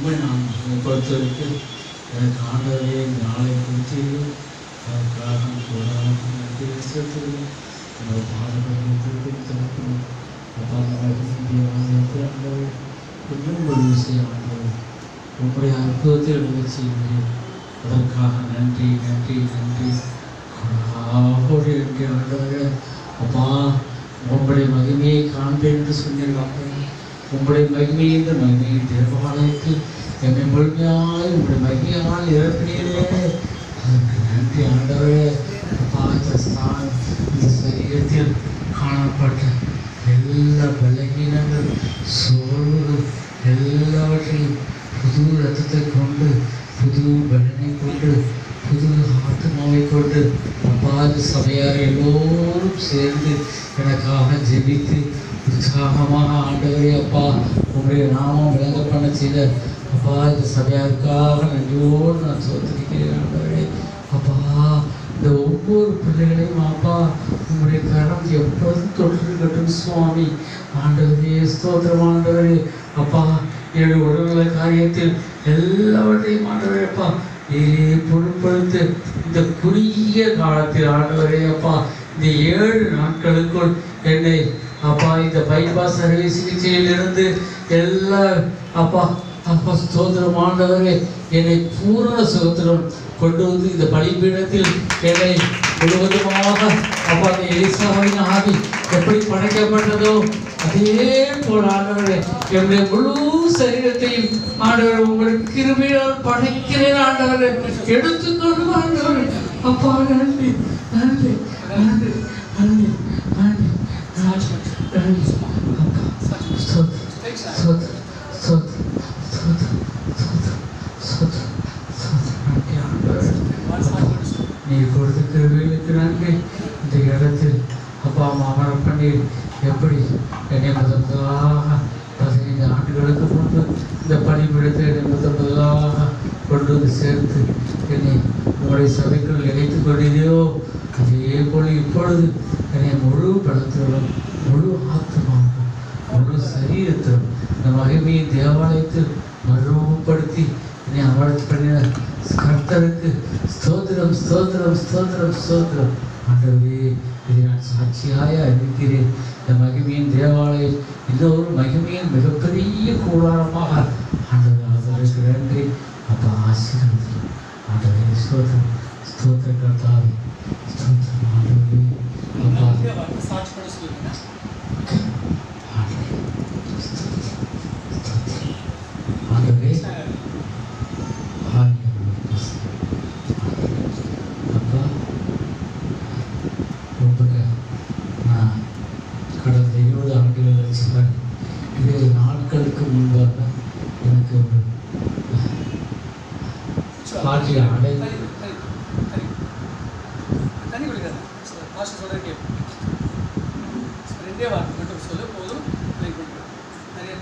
உண்மை நான் பொறுத்தவரைக்கு எனக்கு ஆண்டவரே இந்த நாளை குறித்து அதற்காக நன்றி செலுத்துகிறேன் உங்கள் பாடல்களுக்கு திறக்கணும் அப்பா ஆண்டவர் இன்னும் ஒரு விஷயம் ஆண்டவர் உங்களுடைய அற்புதத்தை எழுத செய்கிறேன் அதற்காக நன்றி நன்றி நன்றி ஆவோடு இருக்கிற ஆண்டவரே அப்பா உங்களுடைய மகிமையை காண்பேன் என்று சொன்னீர்கள் உங்களுடைய மகிமை என்ற மகிமையை தேவாலயத்தில் என்னை முழுமையாய் உங்களுடைய மகிமையால் இறப்பினீர்களே அதற்கு நன்றி ஆண்டவரே அப்பா இந்த ஸ்தான் இந்த சரீரத்தில் காணப்பட்ட எல்லா பலகீனங்கள் சோர்வுகள் எல்லாவற்றையும் புது ரத்தத்தை கொண்டு புது பலனை கொண்டு புது ஆத்மாவை கொண்டு அப்பாது சபையார் எல்லோரும் சேர்ந்து எனக்காக ஜெபித்து உற்சாகமாக ஆண்டவரே அப்பா உங்களுடைய நாமம் விளங்க பண்ண செய்த அப்பா இந்த சபையாருக்காக நன்றியோடு நான் சோத்திருக்கிறேன் ஆண்டவரே அப்பா இந்த ஒவ்வொரு பிள்ளைகளையும் அப்பா உங்களுடைய கரம் எப்போதும் தொட்டிருக்கட்டும் சுவாமி ஆண்டவரே ஸ்தோத்திரம் ஆண்டவரே அப்பா என்னுடைய உடல்நல காரியத்தில் எல்லாவற்றையும் ஆண்டவரே அப்பா நீரே பொருட்படுத்து இந்த குறுகிய காலத்தில் ஆண்டவரே அப்பா இந்த ஏழு நாட்களுக்குள் என்னை அப்பா இந்த பைபாஸ் அறுவை சிகிச்சையிலிருந்து எல்லா அப்பா அப்பா ஸ்தோத்திரம் ஆண்டவரே என்னை பூரண சுகத்திலும் கொண்டு வந்து இந்த பலிபீடத்தில் என்னை முழுவதுமாக அப்பா அந்த எலிசாவின் ஆவி எப்படி படைக்கப்பட்டதோ அதே போல் ஆண்டவரே என்னுடைய முழு சரீரத்தையும் ஆண்டவர் உங்களுக்கு கிருபையால் படைக்கிறேன் ஆண்டவரே எடுத்துக்கொண்டு ஆண்டவரே அப்பா நன்றி நன்றி நன்றி நன்றி நன்றி நன்றி நன்றி அப்பா ஸ்தோத்திரம் ஸ்தோத்திரம் ஸ்தோத்திரம் ஸ்தோத்திரம் ஸ்தோத்திரம் ஸ்தோத்திரம் ஸ்தோத்திரம் நன்றி ஆண்டவரே நீ கொடுத்த கிருபைகளுக்கு நன்றி இந்த இடத்தில் அப்பா அம்மா அமர பண்ணி எப்படி என்னை முதல் முதலாக பதினைந்து ஆண்டுகளுக்கு முன்பு இந்த பணிபுரத்தை என்னை முதல் முதலாக கொண்டு வந்து சேர்த்து என்னை உங்களுடைய சபைக்குள் இணைத்துக் கொண்டீரையோ அதே போல இப்பொழுது என்னை முழு பலத்திலும் முழு ஆத்மாவும் முழு சரீரத்திலும் இந்த மகிமையை தேவாலயத்தில் மறுபடுத்தி என்னை அமர்த்தி பண்ணின கர்த்தருக்கு ஸ்தோத்திரம் ஸ்தோத்திரம் ஸ்தோத்திரம் ஸ்தோத்திரம் ஆண்டவரே இதை நான் சாட்சியாய அறிவிக்கிறேன் இந்த மகிமையின் தேவாலயம் இன்னொரு மகிமையின் மிகப்பெரிய கூடாரமாக ஆண்டவர் அதற்கு நன்றி அப்போ ஆசீர்வதி ஆண்டவரே ஸ்தோத்திரம் ஸ்தோத்திர கர்த்தாவே ஸ்தோத்திரம் ஆண்டவரே அப்பா சாட்சி பண்ண சொல்லுங்க ஆண்டவரே ஸ்தோத்திரம் ஸ்தோத்திரம் ஆண்டவரே அப்பா ரொம்ப நான் கடந்த இருபது ஆண்டுகள் கழிச்சு இருபது நாட்களுக்கு முன்பாக எனக்கு ஒரு பாட்டி அடை தண்ணி குடிக்காத பாஷை சொல்ற கேட்பு ரெண்டே வார்த்தை மட்டும் சொல்லு போதும் ட்ரை பண்ணுறேன் நிறைய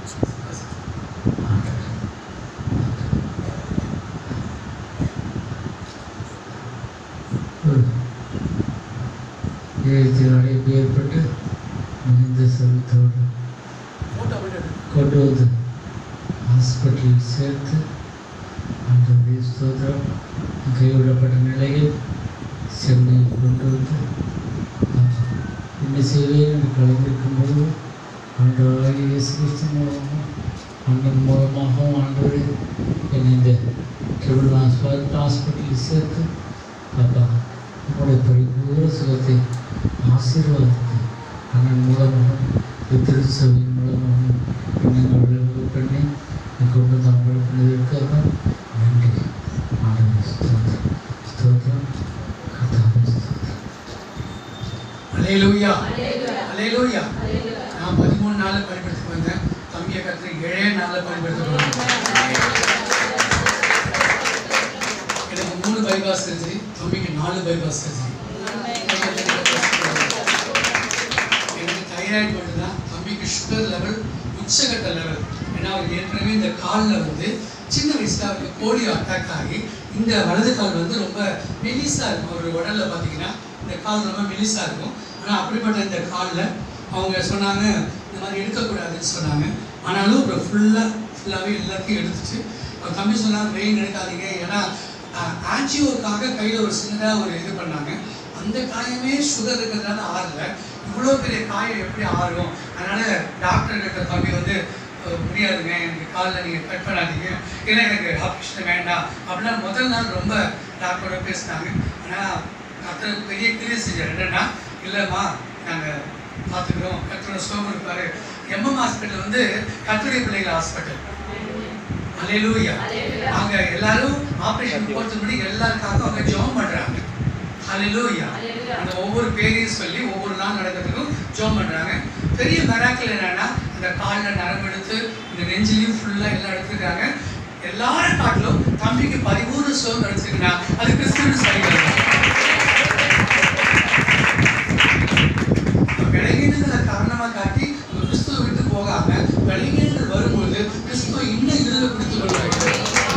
எழுத்தினாலே ஏற்பட்டு மிகுந்த செலுத்தோடு ஃபோட்டோ மட்டும் எடு. கொண்டு வந்து ஹாஸ்பிட்டலில் சேர்த்து அந்த ஸ்தோத்திரம் கைவிடப்பட்ட நிலையில் சென்னையில் கொண்டு வந்து என்ன செய்வேன் என்று கலந்திருக்கும் போது ஆண்டவராக இயேசு கிறிஸ்து மூலமாக அண்ணன் மூலமாகவும் ஆண்டவரே என்னை இந்த ட்ரிபிள் ஹாஸ்பிட்டல் ஹாஸ்பிட்டலில் சேர்த்து அப்பா உங்களுடைய பரிபூர சுகத்தை ஆசீர்வாதத்தை அண்ணன் மூலமாக திருச்சபையின் மூலமாக எண்ணங்கள் விளைவு பண்ணி கொண்டு தாங்கள் பண்ணதற்காக நன்றி ஆண்டவர் ஸ்தோத்திரம் ஸ்தோத்திரம் கர்த்தாவே ஸ்தோத்திரம் அலையலூயா அலையலூயா நான் பதிமூணு நாள் பயன்படுத்தி வந்தேன் தம்பியை கற்று ஏழே நாளில் பயன்படுத்த போகிறேன் எனக்கு மூணு பைபாஸ் சர்ஜரி தம்பிக்கு நாலு பைபாஸ் சர்ஜரி எனக்கு தைராய்டு மட்டும்தான் தம்பிக்கு சுகர் லெவல் உச்சகட்ட லெவல் ஏன்னா அவர் ஏற்கனவே இந்த காலில் வந்து சின்ன வயசுல அவருக்கு போலியோ அட்டாக் ஆகி இந்த வலது கால் வந்து ரொம்ப மெலிசா இருக்கும் அவர் உடல்ல பார்த்தீங்கன்னா இந்த கால் ரொம்ப மெலிசா இருக்கும் ஆனால் அப்படிப்பட்ட இந்த காலில் அவங்க சொன்னாங்க இந்த மாதிரி எடுக்கக்கூடாதுன்னு சொன்னாங்க ஆனாலும் ஒரு ஃபுல்லாக ஃபுல்லாகவே எல்லாத்தையும் எடுத்துட்டு ஒரு தம்பி சொன்னாங்க வெயின் எடுக்காதீங்க ஏன்னா ஆன்ஜியோக்காக கையில் ஒரு சின்னதாக ஒரு இது பண்ணாங்க அந்த காயமே சுகர் இருக்கிறதுனால ஆறல இவ்வளோ பெரிய காயம் எப்படி ஆறும் அதனால டாக்டர் கிட்ட தம்பி வந்து அஹ், முடியாதுங்க எனக்கு காலில் நீங்கள் கட் பண்ணாதீங்க இல்லை எனக்கு ஆப்ரேஷன் வேண்டாம் அப்படின்னா முதல் நாள் ரொம்ப டாக்டரோட பேசினாங்க ஆனால் கத்தர் பெரிய கிரியை செஞ்சார் என்னன்னா இல்லைம்மா நாங்கள் பார்த்துக்கிறோம் கத்தரோட சுகம் இருப்பாரு எம்எம் ஹாஸ்பிட்டல் வந்து கத்துடைய பிள்ளைகள் ஹாஸ்பிட்டல் அலையலூயா அங்க எல்லாரும் ஆபரேஷன் போறதுக்கு முன்னாடி எல்லாருக்காகவும் அவங்க ஜெபம் பண்றாங்க அலையலூயா அந்த ஒவ்வொரு பேரையும் சொல்லி ஒவ்வொரு நாள் நடக்கிறதுக்கும் ஜெபம் பண்றாங்க பெரிய மெராக்கல் என்னன்னா அந்த காலில் நரம்பு எடுத்து இந்த நெஞ்சிலையும் ஃபுல்லா எல்லாம் எடுத்துருக்காங்க எல்லாரும் காட்டிலும் தம்பிக்கு பரிபூர்ண சுகம் கிடைச்சிருக்குன்னா அது கிறிஸ்துவ சரிகள் விலகினங்களை காரணமா காட்டி உங்க கிறிஸ்துவ விட்டு போகாம விலகினங்கள் வரும்போது கிறிஸ்துவ இன்னும் இதில் பிடித்து கொள்வாங்க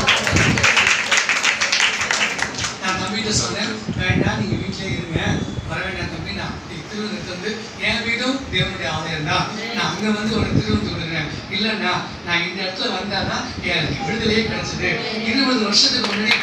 நான் தம்பிகிட்ட சொன்னேன் வேண்டாம் நீங்க வீட்டிலே இருங்க வர வேண்டாம் தம்பி நான் திருவனந்தபுரத்து வந்து என் வீடும் தேவனுடைய ஆலயம் தான் நான் அங்க வந்து ஒரு திருவனந்தபுரம் இருக்கிறேன் இல்லைன்னா நான் இந்த இடத்துல வந்தாதான் எனக்கு விடுதலையே கிடைச்சது இருபது வருஷத்துக்கு முன்னாடி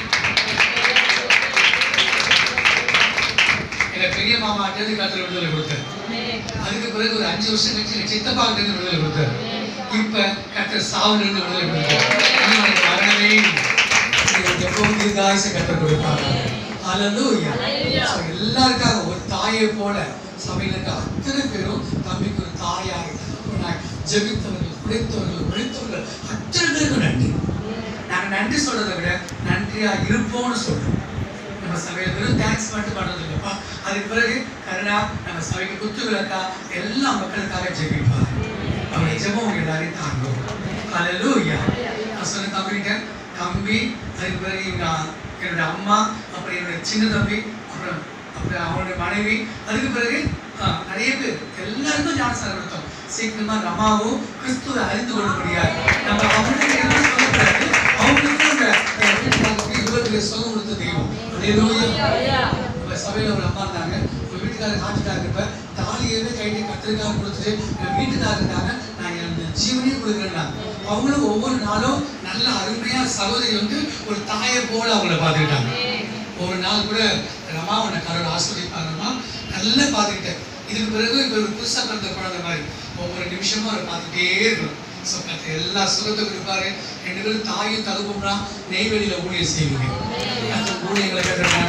எங்க பெரிய மாமா அட்டது காத்துல விடுதலை கொடுத்தார் அதுக்கு பிறகு ஒரு அஞ்சு வருஷம் கழிச்சு எங்க சித்தப்பா கிட்ட விடுதலை கொடுத்தார் இப்ப கத்தர் சாவுல இருந்து விடுதலை கொடுத்தார் இன்னும் எனக்கு மரணமே இல்லை. உங்களுக்கு எப்பவும் தீர்காயுசை கத்தர் கொடுப்பாங்க ஹalleluya So, எல்லாருக்காக ஒரு தாயை போல சபையில இருக்க அத்தனை பேரும் தம்பிக்கு ஒரு தாயாக தகப்பனாய் ஜெபித்தவர்கள் குடைத்தவர்கள் உழைத்தவர்கள் அத்தனை பேருக்கும் நன்றி நாங்க நன்றி சொல்றதை விட நன்றியா இருப்போம்னு சொல்றோம் நம்ம சபையில வெறும் தேங்க்ஸ் மட்டும் பண்றது இல்லப்பா அதுக்கு பிறகு கருணா நம்ம சபைக்கு குத்து விளக்கா எல்லா மக்களுக்காக ஜெபிப்பார் அவருடைய ஜெபம் உங்க எல்லாரையும் தாங்கும் ஹalleluya நான் சொன்ன தம்பிகிட்ட தம்பி அதுக்கு பிறகு எங்க என்னோட அம்மா அப்புறம் என்னோட சின்ன தம்பி அப்புறம் அப்புறம் அவனுடைய மனைவி அதுக்கு பிறகு ஆ, நிறைய பேர் எல்லாருக்கும் ஞானசாரம் கொடுத்தோம் சீக்கிரமா ரமாவும் கிறிஸ்துவை அறிந்து கொள்ள முடியாது நம்ம அவங்களுக்கு என்ன சொல்லக்கூடாது அவங்களுக்கும் அந்த அஹ், வீட்டுக்காரருக்கு இவ்வளவு பெரிய சுகம் கொடுத்த தெய்வம் Hallelujah. நம்ம சபையில ஒரு அம்மா இருந்தாங்க ஒரு வீட்டுக்காரர் காட்டுக்காரங்க இப்ப தாலியவே கைட்டு கத்திரிக்காக கொடுத்துட்டு என் வீட்டுக்காரருக்காக நான் என் ஜீவனையும் கொடுக்குறேன் அவங்களும் ஒவ்வொரு நாளும் நல்ல அருமையா சகோதரி வந்து ஒரு தாயை போல அவங்கள பார்த்துக்கிட்டாங்க ஒரு நாள் கூட ரமா உன்னை கடவுள் ஆஸ்வதிப்பாங்கம்மா நல்லா பார்த்துக்கிட்டேன் இதுக்கு பிறகு இப்போ ஒரு புதுசாக பிறந்த குழந்தை மாதிரி ஒவ்வொரு நிமிஷமும் அவரை பார்த்துட்டே இருக்கணும் ஸோ கத்த எல்லா சுகத்துக்கும் இருப்பாரு ரெண்டு பேரும் தாயும் தகுப்பும்னா நெய்வேலியில ஊழியர் செய்வீங்க அந்த ஊழியர்களை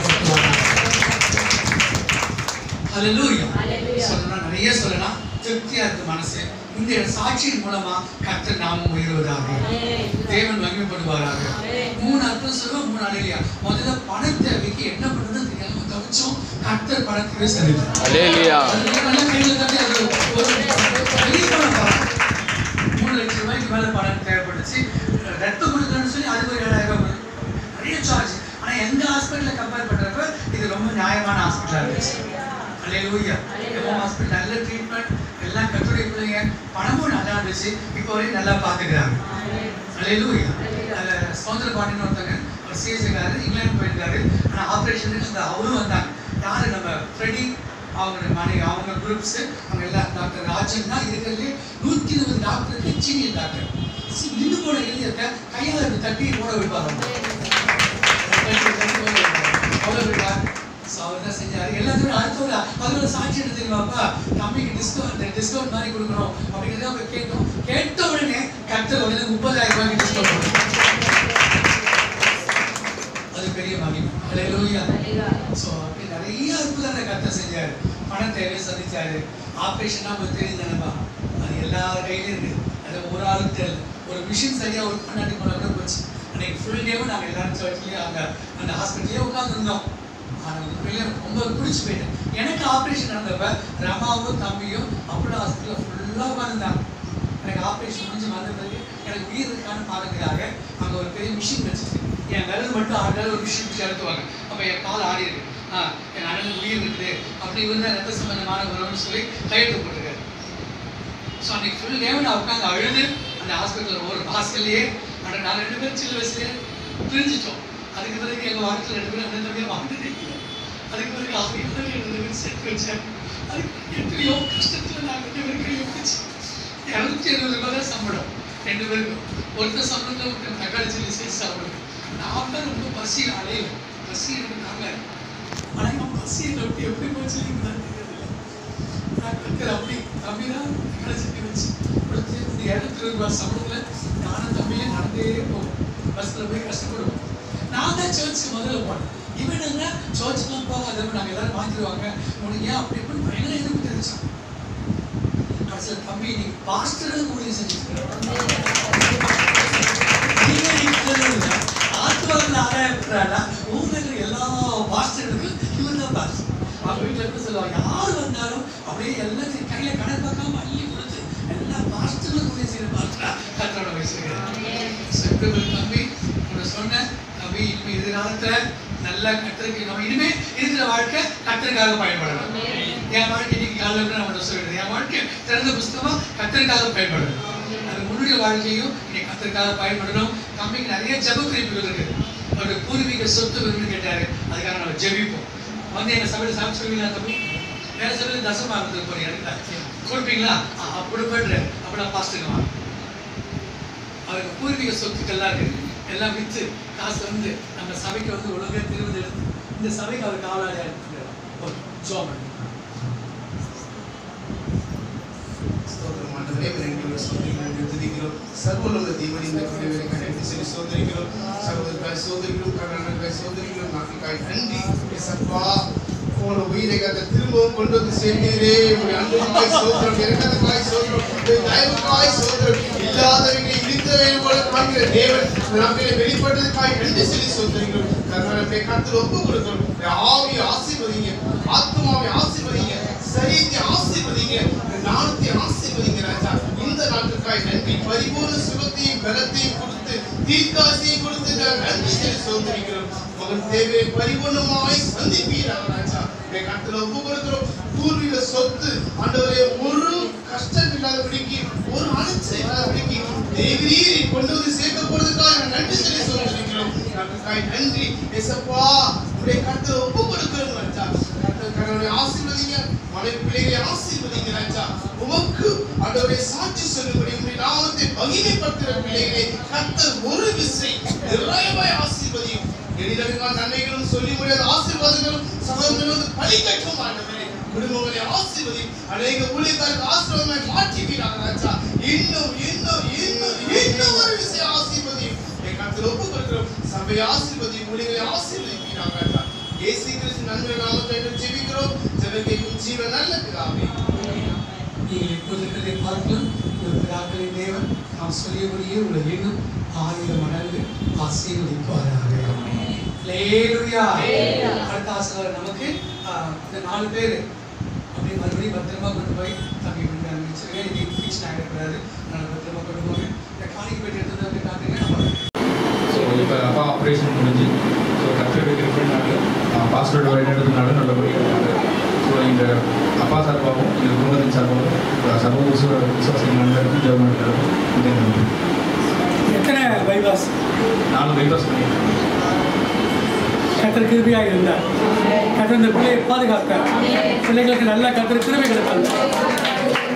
கற்றுவாங்க ஹalleluya Hallelujah. சொல்லலாம் நிறைய சொல்லலாம் திருப்தியா இருக்கு மனசு இந்த சாட்சியின் மூலமா கர்த்தர் நாமம் உயர்வதாக தேவன் மகிமைப்படுவாராக மூணு அர்த்தம் சொல்லுவோம் மூணு அலையிலையா முதல்ல பண தேவைக்கு என்ன பண்றதுன்னு தெரியாம தவிச்சோம் கர்த்தர் பணத்துக்கு செலுத்தார் அல்லேலூயா. நல்ல கையில தட்டி அது ஒரு பெரிய பணம் தான். மூணு லட்சம் ரூபாய்க்கு மேல பணம் தேவைப்பட்டுச்சு ரத்தம் கொடுக்கணும்னு சொல்லி அதுக்கு ஒரு ஏழாயிரம் ரூபாய் வரும். நிறைய சார்ஜ் ஆனா எங்க ஹாஸ்பிட்டல்ல கம்பேர் பண்றப்ப இது ரொம்ப நியாயமான ஹாஸ்பிட்டலா இருந்துச்சு அல்லேலூயா எம்எம் ஹாஸ்பிட்டல் நல்ல ட்ரீட்மெண்ட் எல்லாம் கத்துடைய பிள்ளைங்க பணமும் நல்லா இருந்துச்சு இப்போ வரையும் நல்லா பார்த்துக்கிறாங்க அல்லேலூயா அதில் சுதந்திர பாட்டின்னு ஒருத்தங்க ஒரு சிஎஸ்சிக்காரர் இங்கிலாந்து போயிருக்காரு ஆனால் ஆப்ரேஷனுக்கு அந்த அவரும் வந்தாங்க யார் நம்ம ஃப்ரெடி அவங்க மனைவி அவங்க குரூப்ஸ் அவங்க எல்லாம் டாக்டர் ராஜன் தான் இருக்கிறதுலே நூற்றி இருபது டாக்டருக்கு சீனியர் டாக்டர் நின்று போன எழுதியிருக்க கையால் இப்படி தட்டி போட வைப்பாங்க அவ்வளோ விடா ஸோ அவர் தான் செஞ்சார் எல்லாத்தையும் அடுத்தவங்க அதோட சாட்சி என்ன தெரியுமாப்பா தம்பிக்கு டிஸ்கவுண்ட் டிஸ்கவுண்ட் மாதிரி கொடுக்கணும் அப்படிங்கிறத அவங்க கேட்டோம் கேட்ட உடனே கர்த்தர் உடனே முப்பதாயிரம் ரூபாய்க்கு டிஸ்கவுண்ட் கொடுக்கணும் அது பெரிய மகிமை ஹalleluya ஸோ அப்படி நிறைய அற்புதங்களை கர்த்தர் செஞ்சார் பண தேவையை சந்திச்சாரு ஆப்ரேஷன்னா உங்களுக்கு தெரியும் தானேப்பா அது எல்லா கையிலும் இருக்கு அது ஒரு ஆளுக்கு தெரியல ஒரு மிஷின் சரியா ஒர்க் பண்ணாட்டி போன கூட போச்சு அன்னைக்கு ஃபுல் டேவும் நாங்கள் எல்லாரும் சர்ச்லேயே அங்க அந்த ஹாஸ்பிட்டலே உட்காந்துருந்தோம் ஆனால் உண்மையிலே ரொம்ப பிடிச்சி போயிட்டேன் எனக்கு ஆப்ரேஷன் நடந்தப்ப ரமாவும் தம்பியும் அப்போலோ ஹாஸ்பிட்டலில் ஃபுல்லாக உட்காந்துருந்தாங்க எனக்கு ஆப்ரேஷன் முடிஞ்சு வந்த பிறகு எனக்கு உயிர் இருக்கான்னு பார்க்கறதுக்காக அங்கே ஒரு பெரிய மிஷின் வச்சுட்டு என் விரல் மட்டும் ஆடினாலும் ஒரு மிஷின் வச்சு அழுத்துவாங்க அப்போ என் கால் ஆடி இருக்கு ஆ என் அண்ணனுக்கு உயிர் இருக்குது அப்படி இருந்தால் ரத்த சம்பந்தமான உறவுன்னு சொல்லி கையெழுத்து போட்டிருக்காரு ஸோ அன்னைக்கு ஃபுல் டேவும் நான் உட்காந்து அழுது அந்த ஹாஸ்பிட்டலில் ஒரு ஹாஸ்டல்லையே ஆனால் நாங்கள் ரெண்டு பேரும் சின்ன வயசுலேயே பிரிஞ்சிட்டோம் அதுக்கு பிறகு எங்கள் வாரத்தில் ரெண்டு பேரும் அந்த தம்பியை வாழ்ந்ததே இல்லை அதுக்கு பிறகு அவங்க எல்லாரும் ரெண்டு பேரும் சேர்த்து வச்சாங்க அதுக்கு எத்தனையோ கஷ்டத்தில் நாங்கள் ரெண்டு பேரும் கையை பிடிச்சி இரநூத்தி எழுபது ரூபாய் தான் சம்பளம் ரெண்டு பேருக்கும் ஒருத்தர் சாப்பிடுறது ஒருத்தர் தக்காளி சில்லி சேர்த்து சாப்பிடுது நான் தான் ரொம்ப பசி அலையும் பசி எனக்கு தாங்க ஆனால் நான் பசி எப்படி எப்படி போச்சு எனக்கு தான் தெரியல நான் கற்கிற அப்படி தம்பி தான் தக்காளி சில்லி வச்சு கொடுத்து இந்த இடத்துல ரூபாய் சம்பளத்துல நானும் தம்பியும் நடந்தே போவோம் பஸ்ஸில் போய் கஷ்டப்படுவோம் நான் தான் சர்ச்சுக்கு முதல்ல போனேன் இவனுங்க சர்ச்சுக்குலாம் போகாத நாங்கள் எல்லாரும் மாற்றிடுவாங்க உனக்கு ஏன் அப்படி இப்படி பயங்கர எதிர்ப்பு தெரிவிச்சான் கடைசியில் தம்பி நீ பாஸ்டர் ஊழியம் செஞ்சுருக்க ஆத்மாவில் ஆராயப்படுறாடா ஊரில் எல்லா பாஸ்டர்களுக்கும் இவன் தான் பாஸ்டர் அவங்க வீட்டில் எப்படி சொல்லுவாங்க யார் வந்தாலும் அப்படியே எல்லாத்தையும் கையில் கடன் பார்க்காம அள்ளி கொடுத்து எல்லா பாஸ்டர்களும் ஊழியம் செய்கிற பாஸ்டரா கத்தரோட வயசுகிறேன் செப்டம்பர் தம்பி உங்களை சொன்னேன் தம்பி இனிமே எதிர்காலத்தில் நல்ல கத்திரிக்கை நம்ம இனிமே இருக்கிற வாழ்க்கை கத்திரிக்காக பயன்படணும் என் வாழ்க்கை இன்னைக்கு காலையில் நான் உங்களை சொல்லிடுறேன் என் வாழ்க்கை திறந்த புஸ்தகமா கத்திரிக்காக பயன்படணும் அது முன்னுடைய வாழ்க்கையும் இன்னைக்கு கத்திரிக்காக பயன்படணும் தம்பிக்கு நிறைய ஜெப குறிப்புகள் இருக்கு அவருடைய பூர்வீக சொத்து வேணும்னு கேட்டாரு அதுக்காக நம்ம ஜெபிப்போம் வந்து எங்க சபையில் சாப்பிட்டு சொல்லுவீங்களா தம்பி வேற சபையில் தசமா இருந்தது போறீங்க எனக்கு கொடுப்பீங்களா அப்படி பண்ற அப்படி நான் பாஸ்ட்டுக்கு வாங்க அவருக்கு பூர்வீக சொத்துக்கள்லாம் இருக்கு எல்லாம் வித்து காசு வந்து நம்ம சபைக்கு வந்து ஒழுங்கா திருவது எடுத்து இந்த சபைக்கு அவர் காவலாளியா எடுத்துக்கலாம் ஜோம் ஸ்தோத்திரம் ஆண்டவரே நன்றி ஸ்தோத்திரம் நன்றி துதிக்கிறோம் சர்வலோக தேவன் இந்த குடிவரை கண்டு சொல்லி சோதரிக்கிறோம் சகோதரக்காய் சோதரிக்கிறோம் கர்நாடகாய் சோதரிக்கிறோம் நாட்டுக்காய் நன்றி சப்பா போன உயிரை கத்த திரும்பவும் கொண்டு வந்து சேர்ந்தீரே உடைய அன்புக்காய் சோதரம் இறக்கத்துக்காய் சோதரம் உடைய தயவுக்காய் சோதரம் இல்லாதவங்களை இடித்தவை போல காண்கிற தேவன் இந்த நாட்டிலே வெளிப்பட்டதுக்காய் நன்றி சொல்லி சோதரிக்கிறோம் கர்நாடகத்தை கருத்தில் ஒப்பு கொடுக்கிறோம் உடைய ஆவியை ஆசீர்வதிங்க ஆத்மாவை ஆசீர்வதிங்க சரீரத்தை ஆசீர்வதிங்க இந்த ஞானத்தை ஆசீர்வதிங்க ராஜா இந்த நாட்டுக்காய் நன்றி பரிபூர்ண சுகத்தையும் பலத்தையும் கொடுத்து தீர்க்காசியையும் கொடுத்து நாங்கள் நன்றி சொல்லி சோதரிக்கிறோம் மகன் தேவையை பரிபூர்ணமாய் சந்திப்பீராக ராஜா உடைய கருத்தில் ஒப்பு கொடுக்கிறோம் பூர்வீக சொத்து ஆண்டவரே ஒரு கஷ்டம் இல்லாதபடிக்கு ஒரு அனைத்து இல்லாதபடிக்கு தேவரீரை கொண்டு வந்து சேர்க்க போறதுக்காக நான் நன்றி சொல்லி சொல்லிருக்கிறோம் நாட்டுக்காய் நன்றி எசப்பா உடைய கருத்தில் ஒப்பு கொடுக்கிறோம் ராஜா கர்த்தருடைய ஆசீர்வதிங்க மனைவி பிள்ளைகளை ஆசீர்வதிங்க ராஜா உமக்கு ஆண்டவரை சாட்சி சொல்லும்படி உடைய நாமத்தை மகிமைப்படுத்துகிற பிள்ளைகளை கர்த்தர் ஒரு விசை நிறைவாய் ஆசீர்வதியும் எளிதவிமான நன்மைகளும் சொல்லி முடியாத ஆசீர்வாதங்களும் சகோதரர்கள் வந்து பலிக்கட்டும் ஆண்டவரே குடும்பங்களை ஆசீர்வதி அநேக ஊழியக்காரருக்கு ஆசீர்வாதமாய் மாற்றிவீராக ராஜா இன்னும் இன்னும் இன்னும் இன்னும் ஒரு விஷயம் ஆசீர்வதியும் என் கருத்தில் ஒப்பு கொடுக்கிறோம் சபை ஆசீர்வதி ஊழியர்களை ஆசீர்வதிப்பீராக ராஜா இயேசு கிறிஸ்து நன்மை நாமத்தை என்று ஜெபிக்கிறோம் ஜெபக்கைக்கும் ஜீவ நல்ல பிதாவே நீங்கள் இப்போது இருக்கிறதை பார்க்கலாம் ஒரு பிதாக்களின் தேவன் நாம் சொல்லியபடியே உங்களை இன்னும் ஆயிரம் மடங்கு ஆசீர்வதிப்பாராக லேலுயா அடுத்த ஆசீர்வாதம் நமக்கு ஆஹ், இந்த நாலு பேர் அப்படியே மறுபடியும் பத்திரமா கொண்டு போய் தம்பி கொண்டு போய் அனுப்பிச்சிருங்க இது ஃபீஸ் ஆகிடக்கூடாது அதனால பத்திரமா கொண்டு போங்க இந்த காணிக்கு போயிட்டு எடுத்து வந்து காட்டுங்க நம்ம ஸோ இப்போ அப்பா ஆப்ரேஷன் முடிஞ்சு ஸோ கத்தருடைய கிருப்பினால பாஸ்வேர்டு வழிநடத்தினால நல்லபடியாக இருக்காங்க ஸோ இந்த அப்பா சார்பாகவும் இந்த குடும்பத்தின் சார்பாகவும் அஹ் சர்வ விசுவ விசுவாசிகள் நண்பருக்கும் ஜெர்மனிக்கும் இந்த நன்றி எத்தனை பைபாஸ் நாலு பைபாஸ் பண்ணியிருக்காங்க கத்தர் கிருபியாக இருந்தார் கத்தர் இந்த பிள்ளையை பாதுகாக்க பிள்ளைகளுக்கு நல்ல கத்தர் கிருபை கொடுத்தாங்க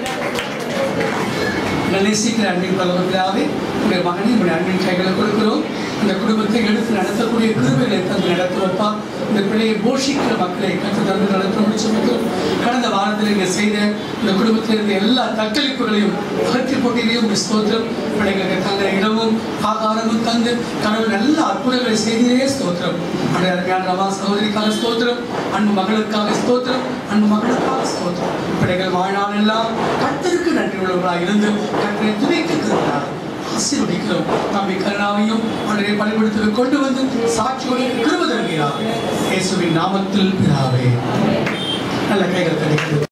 நேசிக்கிற அன்பின் பலவர்களாகவே உடைய மகனை உடைய அன்பின் கைகளை கொடுக்கிறோம் இந்த குடும்பத்தை எடுத்து நடத்தக்கூடிய கிருபைகளை தந்து நடத்துவப்பா இந்த பிள்ளையை போஷிக்கிற மக்களை கற்று தந்து நடத்த முடிச்சு கடந்த வாரத்தில் இங்கே செய்த இந்த குடும்பத்தில் இருந்த எல்லா தக்களிப்புகளையும் அகற்றி போட்டியிலையும் உங்கள் ஸ்தோத்திரம் பிள்ளைகளுக்கு தங்குற இடமும் ஆகாரமும் தந்து கடவுள் நல்ல அற்புதங்களை செய்தே ஸ்தோத்திரம் அடைய அருமையான ரமா சகோதரிக்காக ஸ்தோத்திரம் அன்பு மகளுக்காக ஸ்தோத்திரம் அன்பு மகளுக்காக ஸ்தோத்திரம் பிள்ளைகள் வாழ்நாள் எல்லாம் கர்த்தருக்கு நன்றி உள்ளவர்களாக இருந்து கர்த்தரை துணைக்கிறார் ஆசீர்வதிக்கிறோம் தம்பி கருணாவையும் அவனை பணிபடுத்த கொண்டு வந்து சாட்சியோடு கிருப தருகிறார் இயேசுவின் நாமத்தில் பிதாவே நல்ல கைகள் கிடைக்கிறது